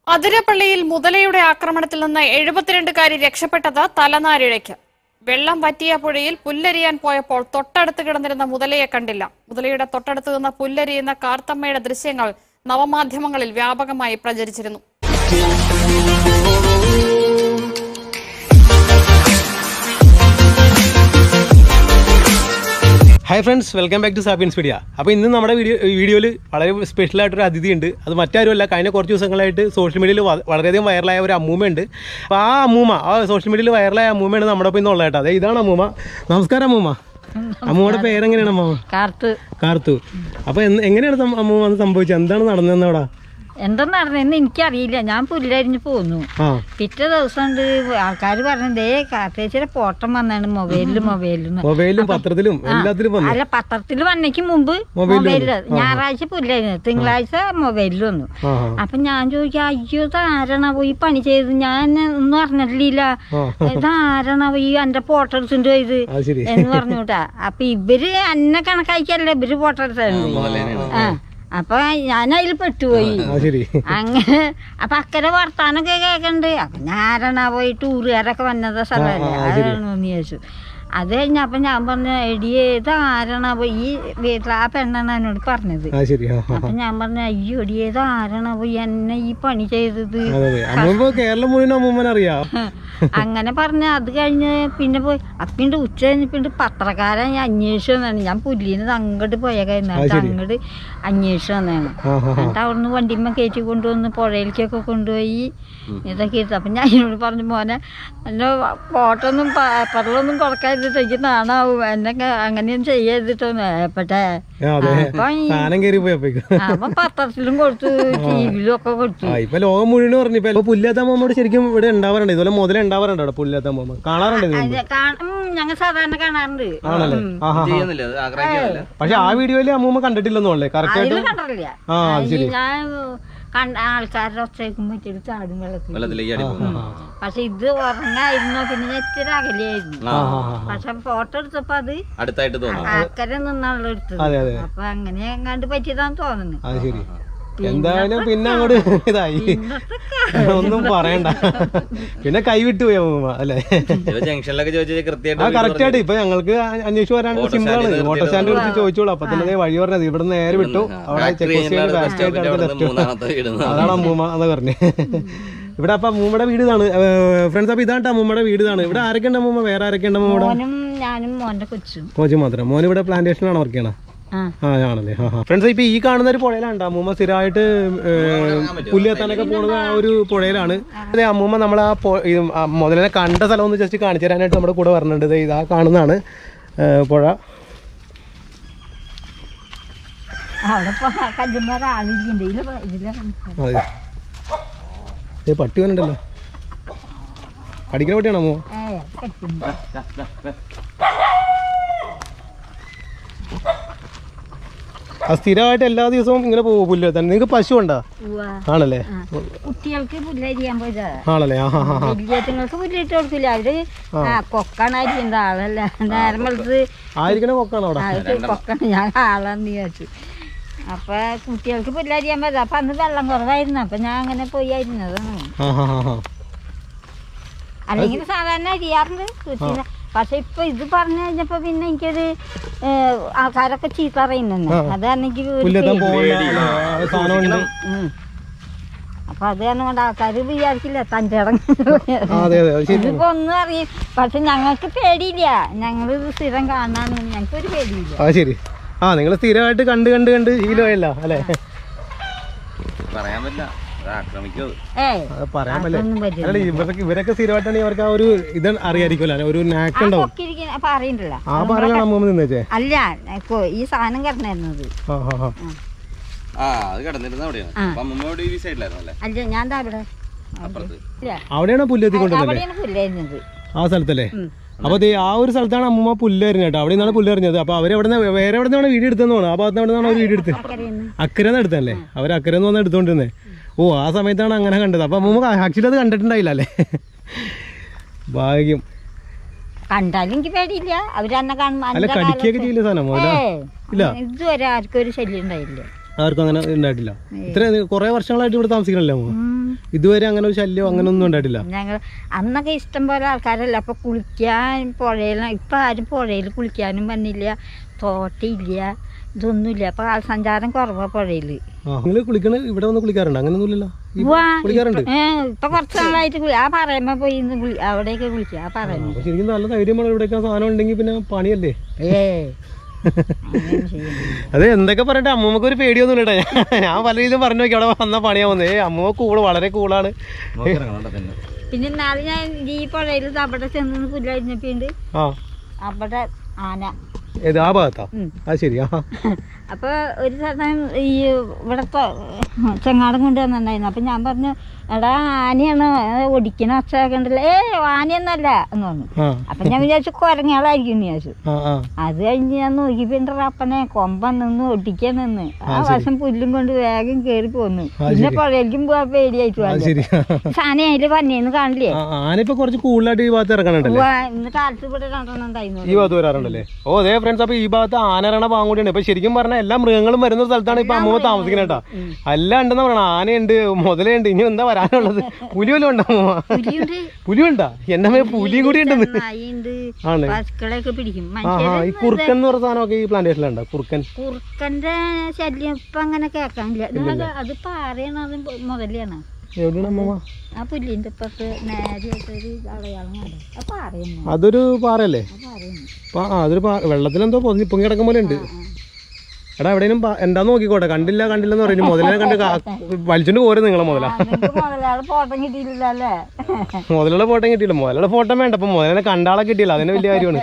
അതിരപ്പള്ളിയിൽ മുതലയുടെ ആക്രമണത്തിൽ നിന്ന് എഴുപത്തിരണ്ടുകാരി രക്ഷപ്പെട്ടത് തലനാരിഴയ്ക്ക് വെള്ളം വറ്റിയ പുഴയിൽ പുല്ലരിയാൻ പോയപ്പോൾ തൊട്ടടുത്ത് കിടന്നിരുന്ന മുതലയെ കണ്ടില്ല മുതലയുടെ തൊട്ടടുത്ത് നിന്ന് പുല്ലരിയുന്ന കാർത്തമ്മയുടെ ദൃശ്യങ്ങൾ നവമാധ്യമങ്ങളിൽ വ്യാപകമായി പ്രചരിച്ചിരുന്നു hi friends welcome back to Sapiens media അപ്പോൾ ഇന്ന് നമ്മുടെ വീഡിയോ വീഡിയോയിൽ വളരെ സ്പെഷ്യൽ ആയിട്ടൊരു അതിഥിയുണ്ട് അത് മറ്റാരുമല്ല കഴിഞ്ഞ കുറച്ച് ദിവസങ്ങളായിട്ട് സോഷ്യൽ മീഡിയയിൽ വളരെയധികം വൈറലായ ഒരു അമ്മൂമ്മയുണ്ട് അപ്പോൾ ആ അമ്മൂമ്മ ആ സോഷ്യൽ മീഡിയയിൽ വൈറലായ അമ്മൂമ്മയാണ് നമ്മുടെ ഒപ്പം ഇന്നുള്ളത് കേട്ടോ അതെ ഇതാണ് അമ്മൂമ്മ നമസ്കാരം അമ്മൂമ്മ അമ്മൂമ്മയുടെ പേരെങ്ങനെയാണ് അമ്മൂമ്മ കാർത്ത് കാർത്തു അപ്പോൾ എന്ന് എങ്ങനെയാണ് സം- അമ്മൂമ്മ അത് സംഭവിച്ചത് എന്താണ് നടന്നതെന്ന് അവിടെ എന്താ നടന്നെന്ന് എനിക്കറിയില്ല ഞാൻ പുല്ലരിഞ്ഞ് പോന്നു ആ പിറ്റേ ദിവസം ഉണ്ട് ആൾക്കാർ പറഞ്ഞതേ കാർത്തേച്ചിയുടെ ഫോട്ടം വന്നാണ് മൊബൈലില് മൊബൈലിൽ മൊബൈലിലും പത്രത്തിലും എല്ലാത്തിലും വന്നു അല്ല പത്രത്തിൽ വന്നേക്ക് മുമ്പ് മൊബൈലില് മൊബൈലില് ഞായറാഴ്ച പുല്ലായിരുന്നു തിങ്കളാഴ്ച മൊബൈലിൽ വന്നു ആ അപ്പൊ ഞാൻ ചോദിക്കാം അയ്യോ ഇതാരണാവോ ഈ പണി ചെയ്ത് ഞാൻ ഒന്നും അറിഞ്ഞിട്ടില്ല ആ ഇതാരണാവോ ഈ എന്റെ ഫോട്ടോ എടുത്തിട്ട് പോയത് അത് ശരി എന്ന് പറഞ്ഞുകൂട്ടാ അപ്പൊ ഇവര് എന്നെ കണക്കാക്കിയല്ലേ ഇവര് ഫോട്ടോ എടുത്തത് ആ അപ്പൊ ഞാൻ അതിൽ പെട്ടുപോയി ആ ശരി അങ്ങനെ അപ്പൊ അക്കരെ വർത്താനൊക്കെ കേക്കണ്ട് അപ്പൊ ഞാനാണ് പോയി ടൂറുകാരൊക്കെ വന്നത് സ്ഥലമല്ലേ അതാണെന്ന് ചോദിച്ചു അത് കഴിഞ്ഞപ്പോ ഞാൻ പറഞ്ഞ എടിയെ ഇത് ആരാണാവോ ഈ വീട്ടിൽ ആ പെണ്ണാണ് എന്നോട് പറഞ്ഞത് ആ ശരി ആ ആ അപ്പൊ ഞാൻ പറഞ്ഞ അയ്യോ എടിയെ ഇത് ആരാണാവോ എന്നെ ഈ പണി ചെയ്തത് അതെ അതെ അമ്മൂമ്മ കേരളം മുഴുവൻ അമ്മൂമ്മനെ അറിയാം അങ്ങനെ പറഞ്ഞ അത് കഴിഞ്ഞ് പിന്നെ പോയി അപ്പിണ്ട് ഉച്ച കഴിഞ്ഞിപ്പിണ്ട് പത്രക്കാരൻ ഞാൻ അന്വേഷിച്ചു വന്നാണ് ഞാൻ പുല്ലിന് അങ്ങോട്ട് പോയ കഴിഞ്ഞ അങ്ങോട്ട് അന്വേഷിച്ചു വന്നതാണ് ആ ആ എന്നിട്ട് അവിടുന്ന് വണ്ടിമ്മ കയറ്റി കൊണ്ടുവന്ന് പുഴയിലേക്കൊക്കെ കൊണ്ടുപോയി ഇതൊക്കെ എടുത്തു അപ്പം ഞാൻ എന്നോട് പറഞ്ഞു മോനെ എന്നെ ഫോട്ടൊന്നും പേപ്പറിലൊന്നും കൊടുക്കാതിട്ട് എനിക്ക് നാണാവും എന്നെ അങ്ങനെയൊന്നും ചെയ്യരുതിട്ടൊന്നും ഏപ്പട്ടെ ആ, അതെ അപ്പൊ ഈ- സാധനം കയറി പോയപ്പോഴേക്കും അപ്പം പത്രത്തിലും കൊടുത്തു ടി വിയിലും ഒക്കെ കൊടുത്തു ആ ഇപ്പൊ ലോകം മുഴുവൻ പറഞ്ഞു ഇപ്പൊ പുല്ലാത്തമ്മോട് ശരിക്കും ഇവിടെ ഉണ്ടാവാറുണ്ട് ഇതുപോലെ മുതലേ ഉണ്ടാവാറുണ്ട് അവിടെ പുല്ലാത്തമ്മ കാണാറുണ്ട് ഇത് മുമ്പ്. അത് കാണ- ഉം, ഞങ്ങൾ സാധാരണ കാണാറുണ്ട് ആണല്ലേ ആ ഹാ ചെയ്യുന്നില്ല അത് ആഗ്രഹിക്കുന്നില്ല പക്ഷെ ആ വീഡിയോയില് അമ്മൂമ്മ കണ്ടിട്ടില്ലെന്നോളേ കറക്റ്റ് അതിൽ ആയിട്ട് കണ്ടില്ല ആ അത് ശരി ഞാൻ കണ്ട ആൾക്കാരുടെ ഒച്ചയ്ക്കും പറ്റിയിട്ട് ചാടും വെള്ളത്തിൽ വെള്ളത്തിലേക്ക് അടി പോകുന്നു പക്ഷെ ഇത് ഉറങ്ങായിരുന്നോ പിന്നെ ഞാൻ ഇത്തിരി അകലെയായിരുന്നു ആ ആ ആ പക്ഷെ ഫോട്ടോ എടുത്തപ്പോ അത് അടുത്തായിട്ട് തോന്നുന്നു അക്കരെ നിന്നാണല്ലോ എടുത്തത് അതെ അതെ അപ്പൊ അങ്ങനെ എങ്ങാണ്ട് പറ്റിയതാന്ന് തോന്നുന്നു അത് ശരി എന്തായാലും പിന്നെ അങ്ങോട്ട് ഇതായി ഒന്നും പറയണ്ട പിന്നെ കൈവിട്ട് പോയി അമ്മൂമ്മ അല്ലേ ഇത് ജംഗ്ഷനിലൊക്കെ ചോദിച്ചാൽ ആ കൃത്യമായിട്ട് കറക്റ്റ് ആയിട്ട് ഇപ്പൊ ഞങ്ങൾക്ക് അന്വേഷിച്ച് വരാനുള്ള സിമ്പിൾ ആണ് ഓട്ടോ സ്റ്റാൻഡ് വിളിച്ച് ചോദിച്ചോളൂ അപ്പൊ തന്നെ ദേ വഴി പറഞ്ഞത് ഇവിടെ നേരെ വിട്ടു അവിടെ ചെക്ക് പോസ്റ്റ് ബാക്ക് ആയിട്ട് അടുത്ത ലെഫ്റ്റ് മൂന്നാമത്തെ ഇടുന്നു അതാണ് അമ്മൂമ്മ എന്ന് പറഞ്ഞു ഇവിടെ അപ്പൊ അമ്മൂമ്മയുടെ വീട് ഇതാണ് ഫ്രണ്ട്സ് അപ്പൊ ഇതാണ്ട് അമ്മൂമ്മയുടെ വീട് ഇതാണ് ഇവിടെ ആരൊക്കെ ഉണ്ട് അമ്മൂമ്മ വേറെ ആരൊക്കെ ഉണ്ട് അമ്മൂമ്മ മോനും ഞാനും മോന്റെ കൊച്ചും കോച്ച് മാത്രം മോൻ ഇവിടെ പ്ലാന്റേഷനിലാണ് വർക്ക് ചെയ്യണത് ആ ആ ആണല്ലേ ആ ഹാ ഫ്രണ്ട്സ് ഇപ്പൊ ഈ കാണുന്ന ഒരു പുഴയിലാണ് അമ്മൂമ്മ സ്ഥിരമായിട്ട് പുല്ല് എത്താനൊക്കെ പോണത് ആ ഒരു പുഴയിലാണ് അതെ അമ്മൂമ്മ നമ്മൾ ആ പൊ- ഈ ആ മുതലിനെ കണ്ട സ്ഥലം ഒന്ന് ജസ്റ്റ് കാണിച്ചു തരാനായിട്ട് നമ്മുടെ കൂടെ പറഞ്ഞിട്ടുണ്ട് ദേ ഇതാ കാണുന്നതാണ് ഏ, പുഴ അവിടെ കല്ലുമാർ ആളിരിക്കണ്ട് ഇതില് ഇതില് അതെ ഏ പട്ടി വന്നിട്ടല്ലോ കടിക്കുന്ന പട്ടിയാണോ അമ്മോ ഏ കെട്ടുന്നു ആ സ്ഥിരമായിട്ട് എല്ലാ ദിവസവും ഇങ്ങനെ പോകും പുല്ല് എത്താൻ നിങ്ങൾക്ക് പശു ഉണ്ടോ ഉവ്വ. ആണല്ലേ ആ. കുട്ടികൾക്ക് പുല്ലരിയാൻ പോയതാ ആണല്ലേ ആ ഹാ ഹാ വലിയങ്ങൾക്ക് പുല്ലിട്ട് കൊടുക്കില്ല അവര് ആ കൊക്കാണ് അരിയുന്ന ആളല്ല നേരം വെളുത്ത് ആയിരിക്കണ കൊക്കാണോ അവിടെ അത് കൊക്കാണ് ഞാൻ ആളാന്ന് വിചാരിച്ചു അപ്പൊ കുട്ടികൾക്ക് പുല്ലരിയാൻ പറ്റും അപ്പൊ അന്ന് വെള്ളം കുറവായിരുന്നു അപ്പൊ ഞാൻ അങ്ങനെ പോയി അരിഞ്ഞതാണ് ആ ഹാ ഹാ ഹാ അല്ലെങ്കിൽ സാധാരണ അരിയാറുണ്ട് കൃഷിനെ പക്ഷെ ഇപ്പൊ ഇത് പറഞ്ഞു കഴിഞ്ഞപ്പോ പിന്നെ എനിക്കൊരു ഏ, ആൾക്കാരൊക്കെ ചീത്ത പറയുന്നു അത് കാരണം എനിക്ക് ഒരു പുല്ലെത്താൻ പേടി. പോകണ്ട സാധനമുണ്ട് ഉം. അപ്പൊ അത് കാരണം കൊണ്ട് ആൾക്കാർ വിചാരിക്കില്ല തൻ്റെ ഇടങ്ങ് ആ, അതെ അതെ അത് ശരി ഇതിപ്പോ ഒന്നും അറിയും പക്ഷെ ഞങ്ങൾക്ക് പേടിയില്ല ഞങ്ങൾ ഇത് സ്ഥിരം കാണാൻ ഞങ്ങൾക്ക് ഒരു പേടിയില്ല ആ ശരി ആ നിങ്ങൾ സ്ഥിരമായിട്ട് കണ്ട് കണ്ട് കണ്ട് ശീലമായല്ല അല്ലേ പറയാൻ പറ്റില്ല അത് ആക്രമിക്കും അത്. ഏയ് അത് പറയാൻ പറ്റില്ല അതൊന്നും പറ്റില്ല അല്ല ഇവരൊക്കെ ഇവരൊക്കെ സ്ഥിരമായിട്ടാണ് ഇവർക്ക് ആ ഒരു ഇത് അറിയായിരിക്കുമല്ലോ അല്ലെ ഒരു നാക്ക് ഉണ്ടാവും പൊക്കിരിക്കുന്ന അപ്പൊ അറിയണ്ടല്ലോ ആ പറയണം അമ്മ നിന്നേച്ചേ അല്ല കൊ- ഈ സാധനം കിടന്നിരുന്നത് ആ ആ ആ ആ അത് കിടന്നിരുന്ന അവിടെയാണ് ആ. അപ്പൊ അമ്മമ്മയോട് ഈ സൈഡിലായിരുന്നു അല്ലേ അല്ല ഞാൻ ദാ അവിടെ അപ്പുറത്ത് ഇല്ല അവിടെയാണോ പുല്ലെത്തിക്കൊണ്ടല്ലേ അവിടെയാണ് പുല്ലായിരുന്നത് ആ സ്ഥലത്തല്ലേ ഉം. അപ്പൊ ദേ ആ ഒരു സ്ഥലത്താണ് അമ്മൂമ്മ പുല്ലെറിഞ്ഞ കേട്ടോ അവിടെ നിന്നാണ് പുല്ലെറിഞ്ഞത് അപ്പൊ അവര് എവിടെ നിന്ന് വേറെ എവിടെ നിന്നാണ് വീഡിയോ എടുത്തെന്ന് തോന്നുന്നു ആ ഭാഗത്ത് എവിടെ നിന്നാണ് അവർ വീഡിയോ എടുത്തത് അക്കരയെന്ന് അക്കരെ നിന്ന് എടുത്തല്ലേ അവർ അക്കരെ നിന്ന് വന്ന് എടുത്തോണ്ടിരുന്നേ ഓ ആ സമയത്താണ് അങ്ങനെ കണ്ടത് അപ്പൊ അമ്മൂമ്മ ആക്ച്വലി അത് കണ്ടിട്ടുണ്ടായില്ല അല്ലേ ഭാഗ്യം കണ്ടാലും എനിക്ക് പേടിയില്ല അവരെന്നെ കാണുമ്പോ അല്ല അന്റെ കടിക്കുകയൊക്കെ ചെയ്യില്ല സാധനം മുതല ഏയ്, ഇല്ല. ഇതുവരെ ആർക്കും ഒരു ശല്യം ഉണ്ടായില്ല ആർക്കും അങ്ങനെ ഉണ്ടായിട്ടില്ല ഇത്ര കുറെ വർഷങ്ങളായിട്ട് ഇവിടെ താമസിക്കണല്ലേ അമ്മ ഉം. ഇതുവരെ അങ്ങനെ ഒരു ശല്യം അങ്ങനെ ഒന്നും ഉണ്ടായിട്ടില്ല ഞങ്ങൾ അന്നൊക്കെ ഇഷ്ടം പോലെ ആൾക്കാരല്ല അപ്പൊ കുളിക്കാൻ പുഴയിൽ ഇപ്പൊ ആരും പുഴയിൽ കുളിക്കാനും വന്നില്ല തോട്ടില്ല ഇതൊന്നുമില്ല അപ്പൊ ആൾ സഞ്ചാരം കുറവാ പുഴയില് ആ നിങ്ങൾ കുളിക്കണ ഇവിടെ വന്ന് കുളിക്കാറുണ്ട് അങ്ങനെയൊന്നുമില്ലല്ലോ ഈ ഉവ്വ, കുളിക്കാറുണ്ട് ഏ, ഇപ്പൊ കുറച്ച് നാളായിട്ട് കുളി- ആ പറയുമ്പോ പോയി ഇന്ന് കുളി അവിടെയൊക്കെ കുളിക്കുക ആ പറയുമ്പോ അപ്പൊ ശരിക്കും നല്ല ധൈര്യമാണ് ഇവിടെയൊക്കെ സാധനം ഉണ്ടെങ്കിൽ പിന്നെ പണിയല്ലേ ഏ അങ്ങനെ ചെയ്യുന്നു. അതെ എന്തൊക്കെ പറയട്ടെ അമ്മമ്മക്ക് ഒരു പേടിയൊന്നും ഇല്ലട്ടെ ഞാൻ പല രീതിയിലും പറഞ്ഞു നോക്കി അവിടെ വന്ന പണിയാവുന്നേ ഏ അമ്മമ്മ കൂള് വളരെ കൂളാണ് നോക്കിറങ്ങണ്ട തന്നെ പിന്നെ നാളെ ഞാൻ ഈ പുഴയിൽ അവിടെ ചെന്ന് പുല്ലരിഞ്ഞപ്പോണ്ട് ആ അവിടെ ആന ഏത് ആ ഭാഗത്താ ഉം. ആ ശരി ആ അപ്പൊ ഒരു സ്ഥലം ഈ ഇവിടത്തെ ചെങ്ങാടം കൊണ്ടുവന്നിട്ടുണ്ടായിരുന്നു അപ്പൊ ഞാൻ പറഞ്ഞു എടാ ആനയാണ് ഒടിക്കണ ഒച്ച കണ്ടില്ല ഏ ആനയൊന്നല്ല എന്ന് പറഞ്ഞു ആ അപ്പൊ ഞാൻ വിചാരിച്ചു കുരങ്ങാളായിരിക്കും എന്ന് വിചാരിച്ചു ആ ആ അത് കഴിഞ്ഞ് ഞാൻ നോക്കിപ്പിന്റെ അപ്പനെ കൊമ്പൻ നിന്ന് ഒട്ടിക്കാൻ നിന്ന് ആ വശം പുല്ലും കൊണ്ട് വേഗം കേറി പോന്നു പിന്നെ പുഴയിലേക്കും പോവാൻ പേടിയായിട്ട് അത് വന്നു ശരി സാധനം അതില് പന്നിയെന്ന് കാണില്ലേ ആ ആന ഇപ്പൊ കുറച്ച് കൂടുതലായിട്ട് ഈ ഭാഗത്ത് ഇറങ്ങണുണ്ടല്ലേ ഉവ്വ, ഇന്ന് കാലത്ത് ഇവിടെ രണ്ടെണ്ണം ഉണ്ടായിരുന്നു ഈ ഭാഗത്ത് വരാറുണ്ടല്ലേ ഓ അതെ ഫ്രണ്ട്സ് അപ്പൊ ഈ ഭാഗത്ത് ആന ഇറങ്ങണ ഭാഗം കൂടിയാണ് ഇപ്പൊ ശരിക്കും പറഞ്ഞാൽ എല്ലാ മൃഗങ്ങളും വരുന്ന സ്ഥലത്താണ് ഇപ്പൊ അമ്മൂമ്മ താമസിക്കണേട്ടാ എല്ലാം ഉണ്ടെന്ന് പറയണം ആനയുണ്ട് മുതലുണ്ട് ഇനി എന്താ വരാനുള്ളത് പുലി വല്ലതും ഉണ്ടോ അമ്മൂമ്മ? പുലിയുണ്ട് പുലിയുണ്ടാ എന്നെ മേ പുലിയും കൂടി ഉണ്ടെന്ന് നായുണ്ട് ആണ് പശുക്കളെയൊക്കെ പിടിക്കും ആ ആ ഈ കുറുക്കൻ എന്ന് പറഞ്ഞ സാധനമൊക്കെ ഈ പ്ലാന്റേഷനിലുണ്ടോ കുറുക്കൻ കുറുക്കന്റെ ശല്യം ഇപ്പൊ അങ്ങനെ കേൾക്കാനില്ല എന്നാല് അത് പാറയാണ് അത് മുതലാണ് എവിടെയാണ് അമ്മമ്മ ആ പുല്ലിന്റെ ഇപ്പുറത്ത് നേരെയായിട്ടൊരു അടയാളം കണ്ടു ആ പാറയാണ് അതൊരു പാറയല്ലേ ആ പാറയാണ് പാ ആ അതൊരു പാ വെള്ളത്തിലെന്തോ പൊങ്ങി പൊങ്ങി കിടക്കും പോലെ ഉണ്ട് എടാ എവിടെയും എന്താന്ന് നോക്കിക്കോട്ടെ കണ്ടില്ല കണ്ടില്ലെന്ന് പറഞ്ഞു മുതലിനെ കണ്ട് കാ- വലിച്ചോണ്ട് പോരും നിങ്ങളെ മുതല നിങ്ങക്ക് മുതലാള് ഫോട്ടം കിട്ടിയില്ല അല്ലേ മുതലുള്ള ഫോട്ടോ കിട്ടിയില്ല മുതലുള്ള ഫോട്ടോ വേണ്ട അപ്പൊ മുതലിനെ കണ്ടാളെ കിട്ടിയില്ല അതിന് വലിയ കാര്യമാണ്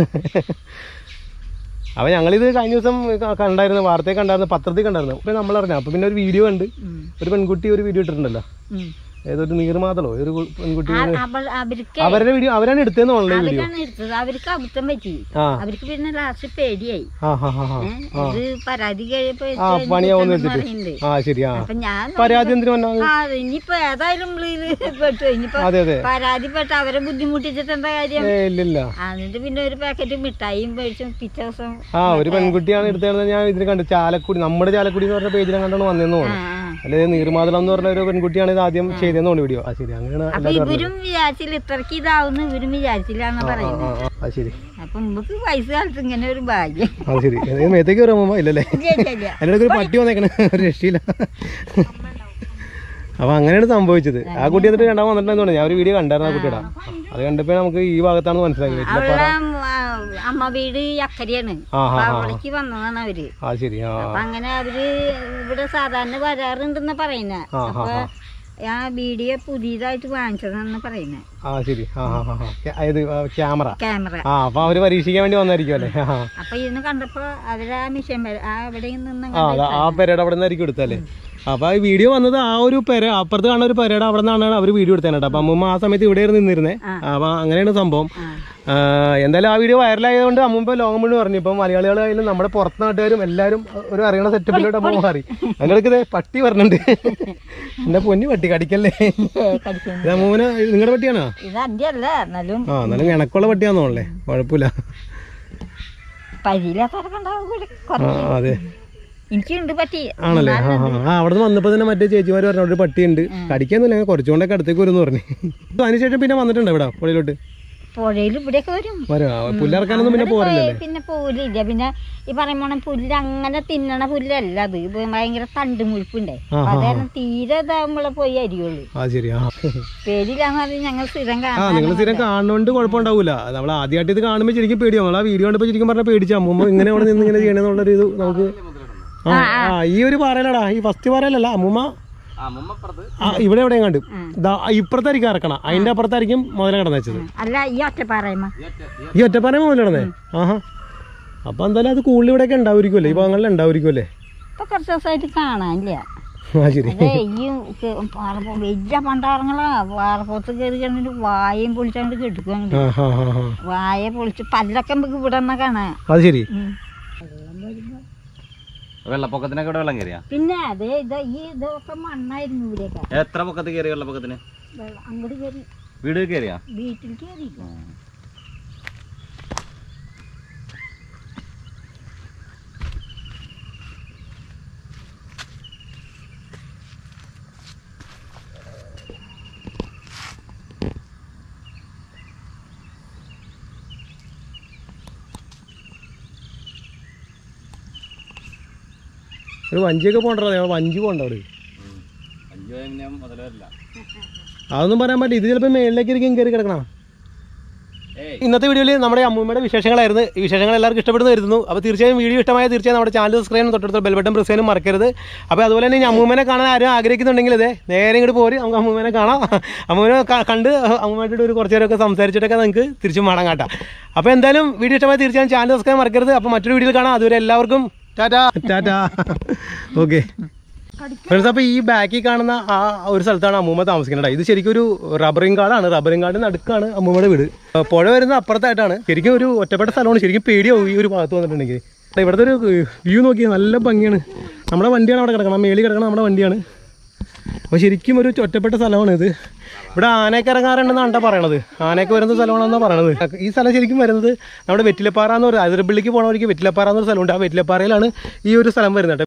അപ്പൊ ഞങ്ങളിത് കഴിഞ്ഞ ദിവസം ക- കണ്ടായിരുന്നു വാർത്തയിൽ കണ്ടായിരുന്നു പത്രത്തിൽ കണ്ടായിരുന്നു അപ്പൊ നമ്മൾ അറിഞ്ഞു അപ്പൊ പിന്നെ ഒരു വീഡിയോ ഉണ്ട് ഒരു പെൺകുട്ടി ഒരു വീഡിയോ ഇട്ടിട്ടുണ്ടല്ലോ ഉം. ഏതൊരു നീർമാതളോ ഒരു കു- പെൺകുട്ടി ആ- അവൾ- അവർക്ക് അവരുടെ വീഡിയോ അവരാണ് എടുത്തതെന്ന് ഓൺലൈൻ വീഡിയോ അവരാണ് എടുത്തത് അവർക്ക് അബദ്ധം പറ്റി ആ അവർക്ക് പിന്നെ ലാസ്റ്റ് പേടിയായി ആ ഹാ ഹാ ഹാ ഏ, ഇത് പരാതി കഴിയപ്പോ ആ പണിയാവുന്ന പറയുന്നുണ്ട് വെച്ചിട്ട് ആ ശരി ആ അപ്പൊ ഞാൻ പരാതി എന്തിനു വന്നാ ആ ഇനിയിപ്പോ ഏതായാലും നമ്മളിത് പെട്ടു ഇനിയിപ്പോ അതെ അതെ പരാതിപ്പെട്ട് അവരെ ബുദ്ധിമുട്ടിച്ചിട്ട് എന്താ കാര്യം ഏ ഇല്ലില്ല എന്നിട്ട് പിന്നെ ഒരു പാക്കറ്റ് മിഠായിയും മേടിച്ചു പിറ്റേ ദിവസം ആ ഒരു പെൺകുട്ടിയാണ് എടുത്തതെന്ന് ഞാൻ ഇതിന് കണ്ടു ചാലക്കുടി നമ്മുടെ ചാലക്കുടി എന്ന് പറഞ്ഞ പേജിലും കണ്ടാണ് വന്നതെന്ന് ആ, തോന്നുന്നു ആ. അല്ലെ നീർമാതളം എന്ന് പറഞ്ഞ ഒരു പെൺകുട്ടിയാണ് ഇത് ആദ്യം ചെയ്തതെന്ന് തോന്നുന്നു വീഡിയോ ആ ശരി അങ്ങനെയാണ് അപ്പൊ എല്ലാവരും അറിഞ്ഞത്. ഇവരും വിചാരിച്ചില്ല ഇത്രക്ക് ഇതാവുന്ന ഇവരും വിചാരിച്ചില്ലാന്ന് ആ പറയുന്നത് ആ ആ ശരി അപ്പൊ നമുക്ക് വയസ്സ് കാലത്ത് ഇങ്ങനെ ഒരു ഭാഗ്യം അത് ശരി ഇത് മേത്തേക്ക് വരാൻ പോകുമ്പോ ഇല്ലല്ലേ ഇല്ല, ഇല്ല, ഇല്ല. അതിനിടയ്ക്ക് ഒരു പട്ടി വന്നേക്കണ ഒരു രക്ഷയില്ല അപ്പൊ അങ്ങനെയാണ് സംഭവിച്ചത് ആ കുട്ടി എന്നിട്ട് രണ്ടാമത് വന്നിട്ടുണ്ടെന്ന് തോന്നുന്നു ഞാൻ ഒരു വീഡിയോ കണ്ടായിരുന്നു ആ കുട്ടിയുടെ അത് കണ്ടപ്പോ നമുക്ക് ഈ ഭാഗത്താണെന്ന് മനസ്സിലാക്കി വീട്ടിലെ അവളെ ആ, അമ്മ വീട് അക്കരയാണ് ആ അപ്പൊ ആ ആ അവിടേക്ക് വന്നതാണ് അവര് ആ ശരി ആ അപ്പൊ അങ്ങനെ അവര് ഇവിടെ സാധാരണ വരാറുണ്ടെന്ന് പറയുന്ന ആ, ആ, അപ്പൊ ആ. ആ വീഡിയോ പുതിയതായിട്ട് വാങ്ങിച്ചതാണെന്ന് പറയുന്നത് ആ ശരി ആ ആ ആ, ആ ഇത് ക്യാമറ ക്യാമറ ആ അപ്പൊ അവര് പരീക്ഷിക്കാൻ വേണ്ടി വന്നായിരിക്കും അല്ലേ ആ അപ്പൊ ഇതിന് കണ്ടപ്പോ അവരാ മിഷൻ ആ അവിടെ നിന്ന് ആ അതാ ആ പെരയുടെ അവിടെ നിന്നായിരിക്കും എടുത്തല്ലേ അപ്പൊ ഈ വീഡിയോ വന്നത് ആ ഒരു പെര അപ്പുറത്ത് കാണുന്ന ഒരു പെരയുടെ അവിടെ നിന്നാണ് അവർ വീഡിയോ എടുത്തത് കേട്ടോ അപ്പൊ അമ്മൂമ്മ ആ സമയത്ത് ഇവിടെയായിരുന്നു നിന്നിരുന്നേ അപ്പൊ അങ്ങനെയാണ് സംഭവം ആ, എന്തായാലും ആ വീഡിയോ വൈറലായതുകൊണ്ട് അമ്മൂമ്മ ലോകം മുഴുവൻ പറഞ്ഞു ഇപ്പം മലയാളികളായാലും നമ്മുടെ പുറത്ത് നാട്ടുകാരും എല്ലാവരും ഒരു അറിയണ സെറ്റപ്പിലോട്ട് അമ്മ മാറി അതിനിടയ്ക്ക് ദേ പട്ടി പറഞ്ഞിട്ടുണ്ട് എന്റെ പൊന്നി പട്ടി കടിക്കല്ലേ ഇത് അമ്മൂമ്മനെ നിങ്ങളുടെ പട്ടിയാണോ ഇത് അന്റെ അല്ല എന്നാലും ആ എന്നാലും ഇണക്കുള്ള പട്ടിയാന്നോളേ കുഴപ്പമില്ല പരിയില്ലാത്തവരൊക്കെ ഉണ്ടാവും കൂടി ആ കുറച്ച് അതെ എനിക്കുണ്ട് പറ്റി ആണല്ലേ ആ ആ ആ അവിടെ നിന്ന് വന്നപ്പോൾ തന്നെ മറ്റേ ചേച്ചിമാർ പറഞ്ഞു അവിടെ ഒരു പട്ടിയുണ്ട് കടിക്കാന്നില്ല കുറച്ചുകൊണ്ടൊക്കെ അടുത്തേക്ക് വരുമെന്ന് പറഞ്ഞു അതിനുശേഷം പിന്നെ വന്നിട്ടുണ്ട് ഇവിടെ പുഴയിലോട്ട് പുഴയിൽ ഇവിടെയൊക്കെ വരും വരും ആ, പുല്ലിറക്കാനൊന്നും പിന്നെ പോരില്ലല്ലേ പിന്നെ പുല്ലില്ല പിന്നെ ഈ പറയുമ്പോൾ പുല്ല് അങ്ങനെ തിന്നണ പുല്ലല്ല അത് ഇത് ഭയങ്കര തണ്ട് മുഴുപ്പുണ്ടേ ആ, അപ്പൊ അതായത് തീരെ ഇതാകുമ്പോഴേ പോയി അരിയുള്ളൂ ആ ശരി ആ പേടിയില്ലാന്ന് പറഞ്ഞാൽ ഞങ്ങൾ സ്ഥിരം ആ കാണാൻ നിങ്ങൾ സ്ഥിരം കാണുന്നോണ്ട് കുഴപ്പമുണ്ടാവില്ല നമ്മൾ ആദ്യമായിട്ട് ഇത് കാണുമ്പോൾ ശരിക്കും പേടിയാവും നമ്മൾ ആ വീഡിയോ കണ്ടപ്പോൾ ശരിക്കും പറഞ്ഞാൽ പേടിച്ചു അമ്മൂമ്മ ഇങ്ങനെ അവിടെ നിന്ന് ഇങ്ങനെ ചെയ്യണമെന്നുള്ളൊരു ഇത് നമുക്ക് ആ ആ ഈ ഒരു പാറയിലടാ ഈ ഫസ്റ്റ് പാറയിലല്ല അമ്മൂമ്മ ആ മുമ്മപ്പുറത്ത് ആ ഇവിടെ എവിടെയും കണ്ടു ദാ ഇപ്പുറത്തായിരിക്കും ഇറക്കണം അതിന്റെ അപ്പുറത്തായിരിക്കും മുതല കിടന്നു വെച്ചത് അല്ല ഈ ഒറ്റപ്പാറയമ്മ ഈ ഒറ്റപ്പാറ മുതല കിടന്നേ ആഹാ അപ്പൊ എന്തായാലും അത് കൂടുതൽ ഇവിടെയൊക്കെ ഉണ്ടാവുമായിരിക്കുമല്ലേ ഈ ഭാഗങ്ങളിൽ ഉണ്ടാവുമായിരിക്കുമല്ലേ ഇപ്പൊ കുറച്ച് ദിവസമായിട്ട് കാണാനില്ല ആ ശരി അതെ ഈ ക- പാറപ്പോ- വലിയ പണ്ടാറങ്ങളാ പാറപ്പുറത്ത് കയറി കഴിഞ്ഞിട്ട് വായയും പൊളിച്ചാണ്ട് കെടുക്കുന്നുണ്ട് ആ ഹാ ഹാ ഹാ വായ പൊളിച്ച് പല്ലൊക്കെ നമുക്ക് ഇവിടെ നിന്ന് കാണാം അത് ശരി ഉം. വെള്ളപ്പൊക്കത്തിനൊക്കെ ഇവിടെ വെള്ളം കയറിയാ പിന്നെ അതെ ഇത് ഈ ഇതൊക്കെ മണ്ണായിരുന്നു ഇവിടെയൊക്കെ എത്ര പൊക്കത്ത് കയറി വെള്ളപ്പൊക്കത്തിന് വെള്ളം അങ്ങോട്ട് കയറി വീട് കയറിയാ വീട്ടിൽ കയറി ഒരു വഞ്ചിയൊക്കെ പോകണ്ടോ വഞ്ചി പോകണ്ട അവിടെ അഞ്ചു പിന്നെ മുതലല്ല അതൊന്നും പറയാൻ പറ്റില്ല ഇത് ചിലപ്പോൾ മേളിലേക്ക് ഇരിക്കും കയറി കിടക്കണം ഏയ് ഇന്നത്തെ വീഡിയോയിൽ നമ്മുടെ അമ്മൂമ്മയുടെ വിശേഷങ്ങളായിരുന്നു ഈ വിശേഷങ്ങൾ എല്ലാവർക്കും ഇഷ്ടപ്പെടുന്നു വരുന്നു അപ്പോൾ തീർച്ചയായും വീഡിയോ ഇഷ്ടമായ തീർച്ചയായും നമ്മുടെ ചാനൽ സബ്സ്ക്രൈബ് ചെയ്യാനും തൊട്ടടുത്ത ബെൽബട്ടൺ പ്രസ് ചെയ്യാനും മറക്കരുത് അപ്പോൾ അതുപോലെ തന്നെ ഈ അമ്മൂമ്മനെ കാണാൻ ആരും ആഗ്രഹിക്കുന്നുണ്ടെങ്കിൽ അതെ നേരെ ഇങ്ങോട്ട് പോര് നമുക്ക് അമ്മൂമ്മനെ കാണാം അമ്മൂമ്മനെ ക- കണ്ട് അമ്മൂമ്മയായിട്ട് ഒരു കുറച്ച് നേരമൊക്കെ സംസാരിച്ചിട്ടൊക്കെ നിങ്ങൾക്ക് തിരിച്ചും മടങ്ങാം കാട്ടാം അപ്പോൾ എന്തായാലും വീഡിയോ ഇഷ്ടമായ തീർച്ചയായും ചാനൽ സബ്സ്ക്രൈബ് മറക്കരുത് അപ്പോൾ മറ്റൊരു വീഡിയോയിൽ കാണാം അതുവരെ എല്ലാവർക്കും ടാറ്റാ ടാറ്റാ ഓക്കെ ഫ്രണ്ട്സ് അപ്പോൾ ഈ ബാക്കിൽ കാണുന്ന ആ ഒരു സ്ഥലത്താണ് അമ്മൂമ്മ താമസിക്കുന്നത് ഇത് ശരിക്കും ഒരു റബ്ബറിംഗ് കാടാണ് റബ്ബറിംഗ് കാടിന് നടുക്കാണ് അമ്മൂമ്മയുടെ വീട് ആ, പുഴ വരുന്ന അപ്പുറത്തായിട്ടാണ് ശരിക്കും ഒരു ഒറ്റപ്പെട്ട സ്ഥലമാണ് ശരിക്കും പേടിയാവും ഈ ഒരു ഭാഗത്ത് വന്നിട്ടുണ്ടെങ്കിൽ ദാ ഇവിടുത്തെ ഒരു വ്യൂ നോക്കി നല്ല ഭംഗിയാണ് നമ്മുടെ വണ്ടിയാണ് അവിടെ കിടക്കണം മേളിൽ കിടക്കണം നമ്മുടെ വണ്ടിയാണ് അപ്പോൾ ശരിക്കും ഒരു ഒറ്റപ്പെട്ട സ്ഥലമാണ് ഇത് ഇവിടെ ആനയൊക്കെ ഇറങ്ങാറുണ്ടെന്നാണ് കേട്ടോ പറയണത് ആനയൊക്കെ വരുന്ന സ്ഥലമാണെന്നാണ് പറയണത് ഈ സ്ഥലം ശരിക്കും വരുന്നത് നമ്മുടെ വെറ്റിലപ്പാറ എന്ന് പറയുന്നത് അതിരപ്പള്ളിക്ക് പോകണ വഴിക്ക് വെറ്റിലപ്പാറ എന്നൊരു സ്ഥലമുണ്ട് ആ വെറ്റിലപ്പാറയിലാണ് ഈ ഒരു സ്ഥലം വരുന്നത് കേട്ടോ